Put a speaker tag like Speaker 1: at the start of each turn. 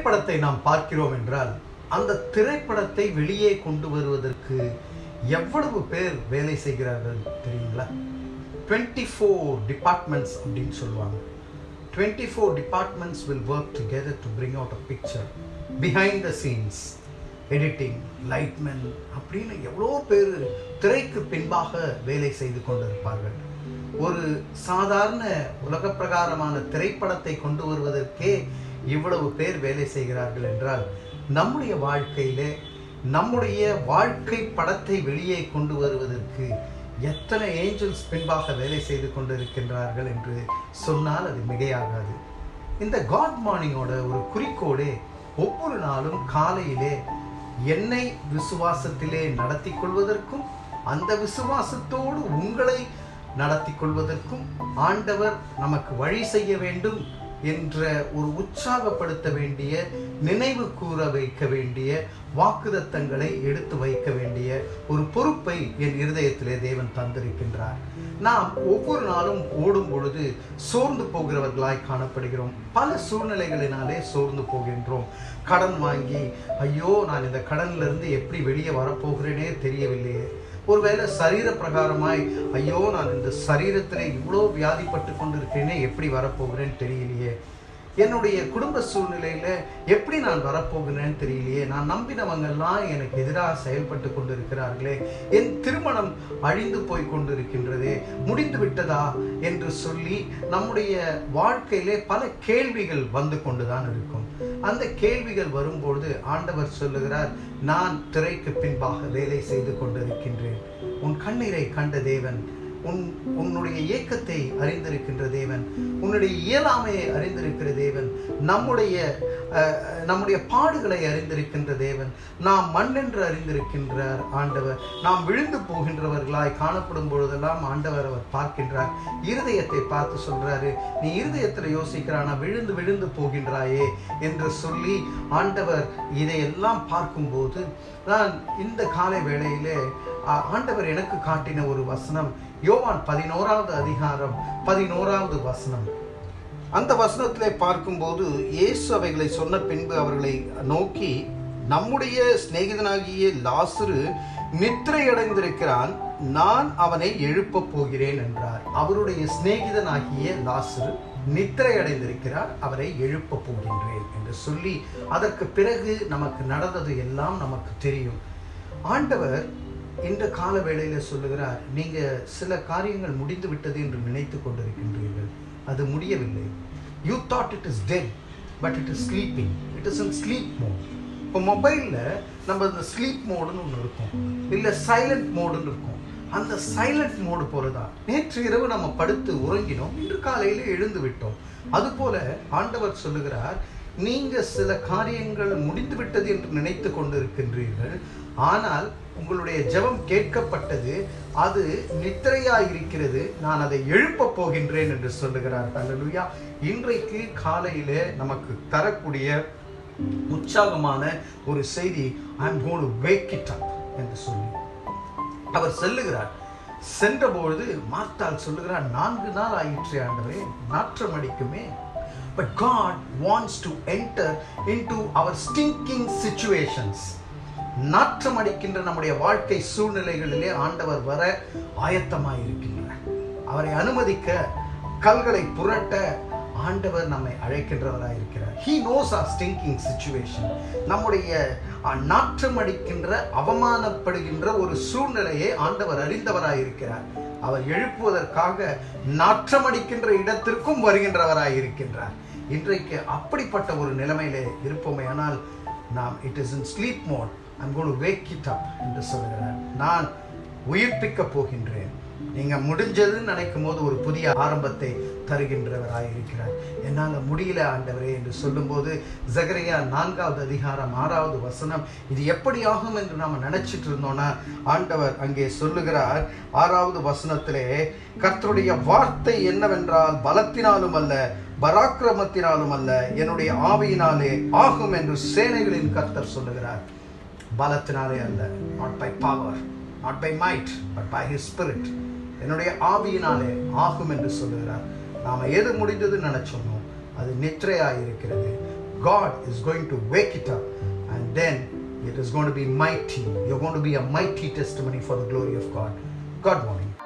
Speaker 1: திரைப்படத்தை நாம் பார்க்கிறோம் என்றால் அந்த திரைப்படத்தை வெளியே கொண்டு வருவதற்கு எவ்வளவு பேர் வேலை செய்கிறார்கள் தெரியுங்களா டுவெண்ட்டி ஃபோர் டிபார்ட்மெண்ட்ஸ் அப்படின்னு சொல்லுவாங்க twenty four departments will work together to bring out a picture behind the scenes editing lightmen அப்படின்னு எவ்வளோ பேர் திரைக்கு பின்பாக வேலை செய்து கொண்டிருப்பார்கள் ஒரு சாதாரண உலக பிரகாரமான திரைப்படத்தை கொண்டு வருவதற்கே இவ்வளவு பேர் வேலை செய்கிறார்கள் என்றால் நம்முடைய வாழ்க்கையிலே நம்முடைய வாழ்க்கை படத்தை வெளியே கொண்டு வருவதற்கு எத்தனை ஏஞ்சல்ஸ் பின்பாக வேலை செய்து கொண்டிருக்கின்றார்கள் என்று சொன்னால் அது மிகையாகாது இந்த காட் மார்னிங்கோட ஒரு குறிக்கோடே ஒவ்வொரு நாளும் காலையிலே என்னை விசுவாசத்திலே நடத்தி கொள்வதற்கும் அந்த விசுவாசத்தோடு உங்களை நடத்தி கொள்வதற்கும் ஆண்டவர் நமக்கு வழி செய்ய வேண்டும் என்ற ஒரு உற்சாகப்படுத்த வேண்டிய நினைவு கூற வைக்க வேண்டிய வாக்குதத்தங்களை எடுத்து வைக்க வேண்டிய ஒரு பொறுப்பை என் இருதயத்திலே தேவன் தந்திருக்கின்றார் நாம் ஒவ்வொரு நாளும் ஓடும் பொழுது சோர்ந்து போகிறவர்களாய் காணப்படுகிறோம் பல சூழ்நிலைகளினாலே சோர்ந்து போகின்றோம் கடன் வாங்கி ஐயோ நான் இந்த கடன்ல இருந்து எப்படி வெளியே வரப்போகிறேனே தெரியவில்லையே ஒருவேளை சரீர பிரகாரமாய் ஐயோ நான் இந்த சரீரத்தில் இவ்வளோ வியாதிப்பட்டு கொண்டிருக்கேனே எப்படி வரப்போகிறேன்னு தெரியலையே என்னுடைய குடும்ப சூழ்நிலையில எப்படி நான் வரப்போகிறேன்னு தெரியலையே நான் நம்பினவங்கெல்லாம் எனக்கு எதிராக செயல்பட்டு கொண்டிருக்கிறார்களே என் திருமணம் அழிந்து போய் கொண்டிருக்கின்றதே முடிந்து விட்டதா என்று சொல்லி நம்முடைய வாழ்க்கையிலே பல கேள்விகள் வந்து கொண்டுதான் இருக்கும் அந்த கேள்விகள் வரும்பொழுது ஆண்டவர் சொல்லுகிறார் நான் திரைக்கு பின்பாக வேலை செய்து கொண்டிருக்கின்றேன் உன் கண்ணீரை கண்ட தேவன் உன் உன்னுடைய இயக்கத்தை அறிந்திருக்கின்ற தேவன் உன்னுடைய இயலாமையை அறிந்திருக்கிற தேவன் நம்முடைய நம்முடைய பாடுகளை அறிந்திருக்கின்ற தேவன் நாம் மண் என்று அறிந்திருக்கின்றார் ஆண்டவர் நாம் விழுந்து போகின்றவர்களாய் காணப்படும் பொழுதெல்லாம் ஆண்டவர் அவர் பார்க்கின்றார் இருதயத்தை பார்த்து சொல்றாரு நீ இருதயத்தில் யோசிக்கிறானா விழுந்து விழுந்து போகின்றாயே என்று சொல்லி ஆண்டவர் இதையெல்லாம் பார்க்கும்போது நான் இந்த காலை வேளையிலே ஆண்டவர் எனக்கு காட்டின ஒரு வசனம் யோவான் பதினோராவது அதிகாரம் பதினோராவது வசனம் அந்த வசனத்திலே பார்க்கும்போது இயேசு அவைகளை சொன்ன பின்பு அவர்களை நோக்கி நம்முடைய சிநேகிதனாகிய லாசுரு நித்திரை அடைந்திருக்கிறான் நான் அவனை எழுப்ப போகிறேன் என்றார் அவருடைய சிநேகிதனாகிய லாசுரு நித்திரை அடைந்திருக்கிறார் அவரை எழுப்ப போகின்றேன் என்று சொல்லி அதற்கு பிறகு நமக்கு நடந்தது எல்லாம் நமக்கு தெரியும் ஆண்டவர் இந்த கால வேளையில சொல்லுகிறார் நீங்க சில காரியங்கள் முடிந்து விட்டது என்று நினைத்து கொண்டிருக்கின்றீர்கள் அது முடியவில்லை you thought it is dead but it is sleeping it is in sleep mode இப்போ மொபைலில் நம்ம இந்த ஸ்லீப் மோடுன்னு ஒன்று இருக்கும் இல்லை சைலண்ட் மோடுன்னு இருக்கும் அந்த சைலண்ட் மோடு போலதான் நேற்று இரவு நம்ம படுத்து உறங்கினோம் இன்று காலையில் எழுந்து விட்டோம் அதுபோல ஆண்டவர் சொல்லுகிறார் நீங்க சில காரியங்கள் முடிந்து விட்டது என்று நினைத்து கொண்டிருக்கின்றீர்கள் ஆனால் உங்களுடைய ஜெபம் கேட்கப்பட்டது அது நித்திரையாய் இருக்கிறது நான் அதை எழுப்ப போகின்றேன் என்று சொல்லுகிறார் அல்லலுயா இன்றைக்கு காலையில நமக்கு தரக்கூடிய உற்சாகமான ஒரு செய்தி I am gonna wake it up என்று சொல்லி அவர் செல்லுகிறார் சென்றபொழுது மார்த்தால் சொல்லுகிறார் நான்கு நாள் ஆயிற்று ஆண்டவே நாற்றம் அடிக்குமே but God wants to enter into our stinking situations நாற்றம் அடிக்கின்ற நம்முடைய வாழ்க்கை சூழ்நிலைகளிலே ஆண்டவர் வர ஆயத்தமாக இருக்கின்றார் அவரை அனுமதிக்க கல்களை புரட்ட ஆண்டவர் நம்மை அழைக்கின்றவராக இருக்கிறார் he knows our stinking situation நம்முடைய நாற்றம் அடிக்கின்ற அவமானப்படுகின்ற ஒரு சூழ்நிலையை ஆண்டவர் அறிந்தவராய் இருக்கிறார் அவர் எழுப்புவதற்காக நாற்றம் அடிக்கின்ற இடத்திற்கும் வருகின்றவராய் இருக்கின்றார் இன்றைக்கு அப்படிப்பட்ட ஒரு நிலைமையிலே இருப்போமே ஆனால் நாம் it is in sleep mode I'm gonna wake it up என்று சொல்கிறார் நான் உயிர்ப்பிக்க போகின்றேன் நீங்க முடிஞ்சதுன்னு நினைக்கும் போது ஒரு புதிய ஆரம்பத்தை தருகின்றவராய் இருக்கிறார் என்னால் முடியல ஆண்டவரே என்று சொல்லும்போது ஜகரியா நான்காவது அதிகாரம் ஆறாவது வசனம் இது எப்படி ஆகும் என்று நாம் நினைச்சிட்டு இருந்தோம்னா ஆண்டவர் அங்கே சொல்லுகிறார் ஆறாவது வசனத்திலே கர்த்தருடைய வார்த்தை என்னவென்றால் பலத்தினாலும் அல்ல பராக்கிரமத்தினாலும் அல்ல என்னுடைய ஆவியினாலே ஆகும் என்று சேனைகளின் கர்த்தர் சொல்லுகிறார் பலத்தினாலே அல்ல not by power not by might but by his spirit என்னுடைய ஆவியினாலே ஆகும் என்று சொல்லுகிறார் நாம் எது முடிந்தது நினைச்சோமோ அது நித்திரையாக இருக்கிறது God is going to wake it up and then it is going to be mighty. You're going to be a mighty testimony for the glory of God. God morning.